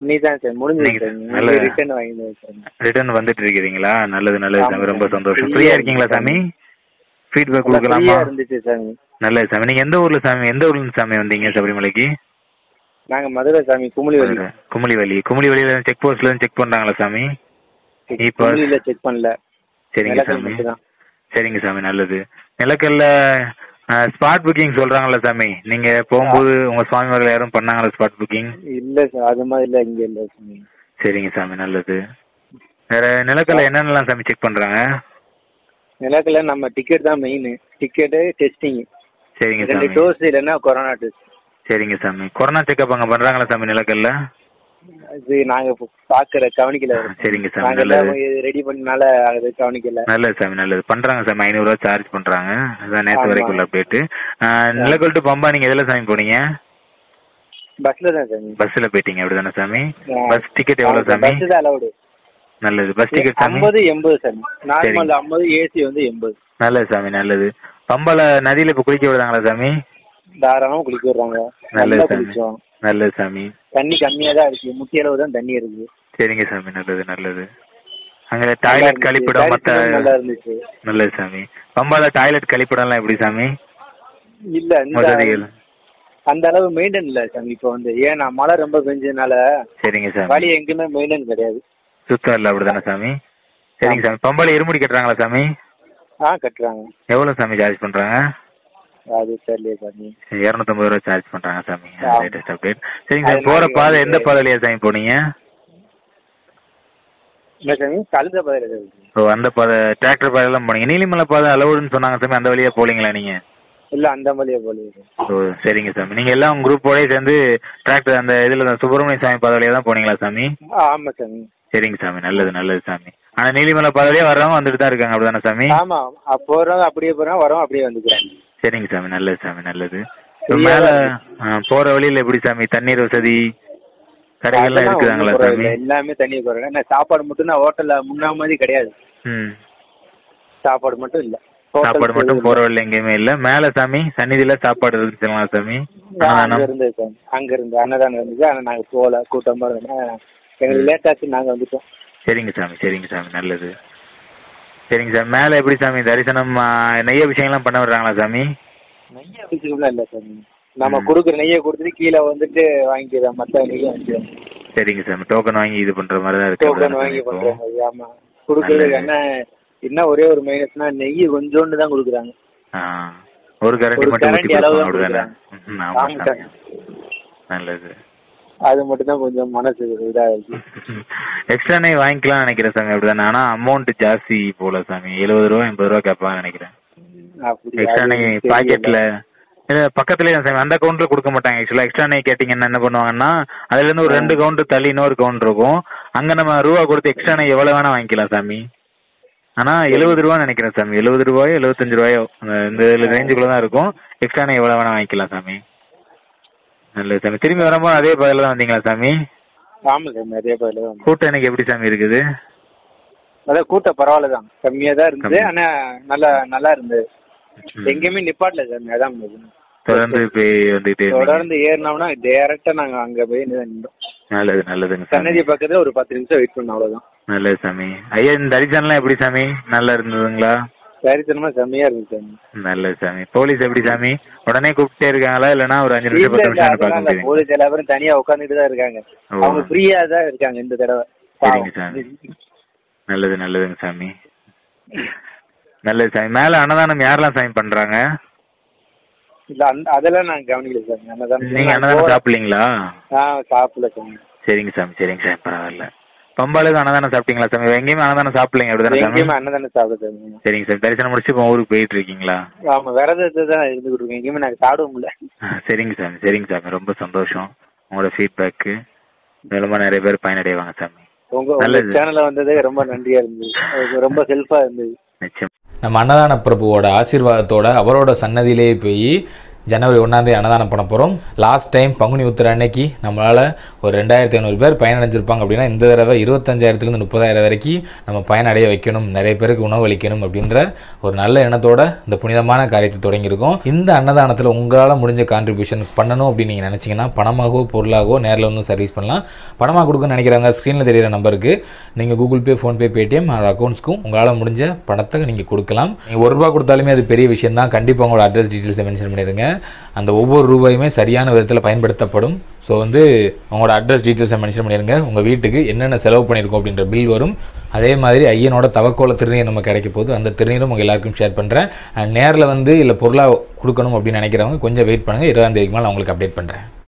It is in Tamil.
நீதான் சார் முடிஞ்சது நீங்க- சார் நல்ல- ரிட்டர்ன் வாங்கிடுவேன் சார் ரிட்டர்ன் வந்துட்டு இருக்கிறீங்களா நல்லது நல்லது ஆமா சாமி ரொம்ப சாமி. சந்தோஷம் Free-ஆ ஃப்ரீயா இருக்கீங்களா சாமி ஃபீட்பேக் கொடுக்கலாமா ஃப்ரீயா இருந்துச்சு சாமி நல்லது சாமி நீங்க எந்த ஊர்ல சாமி எந்த ஊர்ல இருந்து சாமி வந்தீங்க சபரிமலைக்கு நாங்க மதுரை சாமி குமுளி வழி குமுளிவலி குமுளிவலியில செக் போஸ்ட்ல இருந்து செக் பண்றாங்களா சாமி இப்போ குமுளியில செக் பண்ணல சரிங்க நிலக்கல் சாமி மட்டும்தான் சரிங்க சாமி நல்லது நிலக்கல்ல ஸ்பாட் புக்கிங் சொல்றாங்கல்ல சாமி நீங்க போகும்போது உங்க சுவாமிமார்கள் யாரும் பண்ணாங்களா ஸ்பாட் புக்கிங் இல்ல சார் அது மாதிரி இல்ல இங்க இல்ல சாமி சரிங்க சாமி நல்லது வேற நிலக்கல்ல என்னென்னலாம் சாமி செக் பண்றாங்க நிலக்கல்ல நம்ம டிக்கெட் தான் மெயின் டிக்கெட்டு டெஸ்டிங் சரிங்க ரெண்டு சாமி டோஸ் இல்லைன்னா கொரோனா டெஸ்ட் சரிங்க சாமி கொரோனா செக்அப் அங்க பண்றாங்களா சாமி நிலக்கல்ல அது நாங்க இப்ப பாக்குற கவனிக்கல சரிங்க சாமி நாங்க நல்லது எல்லாம் ரெடி பண்ணனால அது கவனிக்கல நல்லது சாமி நல்லது பண்றாங்க சாமி ஐநூறுரூவா சார்ஜ் பண்றாங்க அதான் நேற்று ஆமா. வரைக்கும் உள்ள அப்டேட்டு நிலக்கல் டு பம்பா நீங்க எதுல சாமி போனீங்க பஸ்ல தான் சாமி பஸ்ல போயிட்டீங்க அப்படிதானே சாமி ஆ. பஸ் டிக்கெட் எவ்வளவு சாமி பஸ் தான் அலவுடு நல்லது பஸ் டிக்கெட் சாமி ஐம்பது எண்பது சாமி நார்மல் சரிங்க. ஐம்பது ஏசி வந்து எண்பது நல்லது சாமி நல்லது பம்பால நதியில இப்ப குளிக்க விடுறாங்களா சாமி தாராளமா குளிக்க விடுறாங்க நல்லது நல்லா சாமி குளிச்சோம் நல்லது சாமி தண்ணி கம்மியா தான் இருக்கு முட்டி அளவு தான் தண்ணி இருக்கு சரிங்க சாமி நல்லது நல்லது அங்க நல்லா டாய்லெட் இருந்துச்சு. கழிப்பிடம் மத்த தரிசனம் நல்லா இருந்துச்சு நல்லது சாமி பம்பால டாய்லெட் கழிப்பிடம்லாம் எப்படி சாமி இல்ல இந்த வசதிகள் அந்த அளவு மெயின்டைன் இல்ல சாமி இப்போ வந்து ஏன்னா மழை ரொம்ப பெஞ்சதுனால சரிங்க சாமி வழி எங்கேயுமே மெயின்டைன் கிடையாது சுத்தம் இல்ல அப்படிதானே சாமி சரிங்க சாமி பம்பால இருமுடி கட்டுறாங்களா சாமி ஆ கட்டுறாங்க எவ்வளவு சாமி சார்ஜ் பண்றாங்க அது தெரியல சாமி இரநூத்தம்பது ரூபா சார்ஜ் பண்றாங்க சாமி ஆமா. லேட்டஸ்ட் அப்டேட் சரிங்க சாமி அதனால போற நீங்க பாதை வந்து- எந்த பாதையில சாமி போனீங்க என்ன சாமி கழுத பதில் ஓ அந்த பாதை டிராக்டர் பாதையெல்லாம் போனீங்க நீலிமலை பாதை அளவுன்னு சொன்னாங்க சாமி அந்த வழியா போலீங்களா நீங்க இல்ல அந்த மாதிரியே போல ஓ சரிங்க சாமி நீங்க எல்லாம் உங்க குரூப்போடய சேர்ந்து டிராக்டர் அந்த இதுல தான் சுப்பிரமணிய சாமி பாதை வழியா தான் போனீங்களா சாமி ஆமா சாமி சரிங்க சாமி நல்லது நல்லது சாமி ஆனா நீலிமலை பாதை வழியா வர்றவங்க வந்துட்டு தான் இருக்காங்க அப்படிதானே சாமி ஆமா அ- போறவங்க அப்படியே போறோம் வரோம் அப்படியே வந்துக்கிறேன் சரிங்க சாமி நல்லது சாமி நல்லது இப்ப சரியா மேல இருக்கு. ஆ, போற வழியில எப்படி சாமி தண்ணீர் வசதி கடைகள்லாம் அதெல்லாம் இருக்குதாங்களா ஒண்ணும் சாமி குறையில்ல. எல்லாமே தண்ணி குறையில என்ன சாப்பாடு மட்டும் தான் ஹோட்டல்ல முன்னா மாதிரி கிடையாது ம் சாப்பாடு மட்டும் இல்ல சாப்பாடு மட்டும் போற வழியில எங்கேயுமே இல்ல மேல சாமி சந்நிதியில சாப்பாடு இருக்குங்களா சாமி அங்க அன்னதானம் இருந்தது சாமி அங்க இருந்து அன்னதானம் இருந்துச்சு ஆனா நாங்க போகல கூட்டமா இருந்தோம் எங்களுக்கு லேட் ஆச்சு நாங்க வந்துட்டோம் சரிங்க சாமி சரிங்க சாமி நல்லது சரிங்க சாமி மேல எப்படி சாமி தரிசனம் ஆ, நெய் அபிஷேகம்லாம் பண்ண விடுறாங்களா சாமி நெய்ய அபிஷேகம்லாம் இல்ல சாமி நம்ம ம். கொடுக்குற நெய்யை கொடுத்துட்டு கீழே வந்துட்டு வாங்கிக்கிறோம் மத்த நெய்யை வாங்கிக்கிறோம் சரிங்க சாமி டோக்கன் வாங்கி இது பண்ற மாதிரி தான் இருக்கு டோக்கன் அப்படிதானே வாங்கி சாமி இப்போ? பண்ற மாதிரி ஆமா கொடுக்கறதுக்கு என்ன என்ன ஒரே ஒரு மைனஸ்னா நெய் கொஞ்சோண்டு தான் கொடுக்குறாங்க ஆ ஒரு கரண்டி ஒரு மட்டும் ஊற்றி கரண்டி அளவு கொடுப்பாங்க தான் அப்படிதானே ம், ஆமா ஆமா சாமி நல்லது அது மட்டும் தான் கொஞ்சம் மனசு இதா இருக்கு எக்ஸ்ட்ரா நெய் வாங்கிக்கலாம் நினைக்கிறேன் சாமி அப்படிதானே ஆனா அமௌண்ட் ஜாஸ்தி போல சாமி எழுபது ரூபா எண்பது ரூபா கேட்பாங்க நினைக்கிறேன் அப்படி எக்ஸ்ட்ரா அது நெய் தெரியல. பாக்கெட்ல இல்ல பக்கத்துலயே தான் சாமி அந்த கவுண்டர்ல கொடுக்க மாட்டாங்க ஆக்சுவலா எக்ஸ்ட்ரா நெய் கேட்டீங்கன்னா என்ன பண்ணுவாங்கன்னா அதுல இருந்து ஒரு ரெண்டு கவுண்டர் தள்ளி இன்னொரு கவுண்டர் இருக்கும் அங்க நம்ம ரூபா கொடுத்து எக்ஸ்ட்ரா நெய் எவ்வளவு வேணா வாங்கிக்கலாம் சாமி ஆனா எழுபது ரூபா நினைக்கிறேன் சாமி எழுபது ரூபாயோ எழுபத்தஞ்சு ரூபாயோ அந்த- இந்த ரேஞ்சுக்குள்ள தான் இருக்கும் எக்ஸ்ட்ரா நெய் எவ்வளவு வேணா வாங்கிக்கலாம் சாமி நல்லது சாமி திரும்பி வரும்போது அதே பதில தான் வந்தீங்களா சாமி ஆமா சாமி அதே பதில தான் கூட்டம் இன்னைக்கு எப்படி சாமி இருக்குது அதான் கூட்டம் பரவாயில்ல தான் கம்மியா தான் இருந்தது கம்மி. ஆனா நல்லா நல்லா இருந்தது ம். எங்கேயுமே நிப்பாட்டல சாமி அதான் பிரச்சனை. தொடர்ந்து போய் வந்துகிட்டே இருந்தீங்க. தொடர்ந்து ஏறினோம்னா டேரக்டா நாங்க அங்க போய் நின்றோம் நல்லது நல்லதுங்க சாமி சன்னதி பக்கத்துல ஒரு பத்து நிமிஷம் வெயிட் பண்ணோம் அவ்வளவுதான் நல்லது சாமி ஐயா இந்த தரிசனம்லாம் எப்படி சாமி நல்லா இருந்ததுங்களா சரித்தனமா செம்மையா இருந்துச்சு சாமி நல்லது சாமி போலீஸ் எப்படி சாமி உடனே கூப்பிட்டே இருக்காங்களா இல்லைன்னா ஒரு அஞ்சு நிமிஷம் இல்ல பத்து இல்ல நிமிஷம் அதெல்லாம் பார்க்க இல்ல முடியும் போலீஸ் எல்லா பேரும் தனியா உட்காந்துட்டு தான் இருக்காங்க ஓ. அவங்க ஃப்ரீயா தான் இருக்காங்க இந்த தடவை சரிங்க பாவம். சாமி. நல்லது நல்லதுங்க சாமி நல்லது சாமி மேல அன்னதானம் யாரெல்லாம் சாமி பண்றாங்க இல்ல அந்த அதெல்லாம் நான் கவனிக்கல சாமி அன்னதானம் நீங்க நான் அன்னதானம் போல- சாப்பிடலீங்களா ஆ சாப்பிடல சாமி சரிங்க சாமி சரிங்க சாமி பரவாயில்ல பம்பாளுக்கு அன்னதானம் சாப்பிட்டீங்களா சாமி எங்கேயுமே அன்னதானம் சாப்பிடலீங்க அப்படிதானே சாமி எங்கேயுமே அன்னதானம் சாப்பிட சாமி சரிங்க சாமி தரிசனம் முடிச்சு இப்போ ஊருக்கு போயிட்டு இருக்கீங்களா ஆமா விரதத்தை தான் இருந்துகிட்டு இருக்கோம் எங்கேயுமே நாங்க சாப்பிடவும் முடியல ஆ, சரிங்க சாமி சரிங்க சாமி ரொம்ப சந்தோஷம் உங்களோட ஃபீட்பேக்கு மூலமா நிறைய பேர் பயனடைவாங்க சாமி உங்க உங்க நல்லது. சேனல்ல வந்தது ரொம்ப நன்றியா இருந்தது எனக்கு ரொம்ப செல்ஃபா இருந்தது நிச்சயம் நம்ம அன்னதான பிரபுவோட ஆசீர்வாதத்தோட அவரோட சன்னதியிலேயே போய் ஜனவரி ஒன்றாந்தேதி அன்னதானம் பண்ண போகிறோம் லாஸ்ட் டைம் பங்குனி உத்திர அன்னைக்கு நம்மளால் ஒரு ரெண்டாயிரத்தி ஐநூறு பேர் பயனடைஞ்சிருப்பாங்க அப்படின்னா இந்த தடவை இருபத்தஞ்சாயிரத்துலேருந்து முப்பதாயிரம் வரைக்கும் நம்ம பயனடைய வைக்கணும் நிறைய பேருக்கு உணவு அளிக்கணும் அப்படின்ற ஒரு நல்ல எண்ணத்தோட இந்த புனிதமான காரியத்தை தொடங்கியிருக்கோம் இந்த அன்னதானத்தில் உங்களால் முடிஞ்ச கான்ட்ரிபியூஷன் பண்ணணும் அப்படின்னு நீங்கள் நினச்சிங்கன்னா பணமாகவோ பொருளாகவோ நேரில் வந்து சர்வீஸ் பண்ணலாம் பணமாக கொடுக்கணும்னு நினைக்கிறவங்க ஸ்க்ரீனில் தெரியிற நம்பருக்கு நீங்கள் கூகுள் பே ஃபோன்பே பேடிஎம் அக்கௌண்ட்ஸ்க்கும் உங்களால் முடிஞ்ச பணத்தை நீங்கள் கொடுக்கலாம் நீங்கள் ஒரு ரூபா கொடுத்தாலுமே அது பெரிய விஷயம் தான் கண்டிப்பாக உங்களோட அட்ரஸ் டீட்டெயில்ஸை மென்ஷன் பண்ணிடுங்க அந்த ஒவ்வொரு ரூபாயுமே சரியான விதத்தில் பயன்படுத்தப்படும் ஸோ வந்து உங்களோட அட்ரஸ் டீட்டெயில்ஸை மென்ஷன் பண்ணிடுங்க உங்கள் வீட்டுக்கு என்னென்ன செலவு பண்ணியிருக்கோம் அப்படின்ற பில் வரும் அதே மாதிரி ஐயனோட தவக்கோல திருநீர் நம்ம கிடைக்க போகுது அந்த திருநீரும் உங்கள் எல்லாருக்கும் ஷேர் பண்ணுறேன் அண்ட் நேரில் வந்து இல்லை பொருளாக கொடுக்கணும் அப்படின்னு நினைக்கிறவங்க கொஞ்சம் வெயிட் பண்ணுங்கள் இருபதாம் தேதிக்கு மேலே நான் உங்களுக்கு அப்டேட் பண்ணுறேன்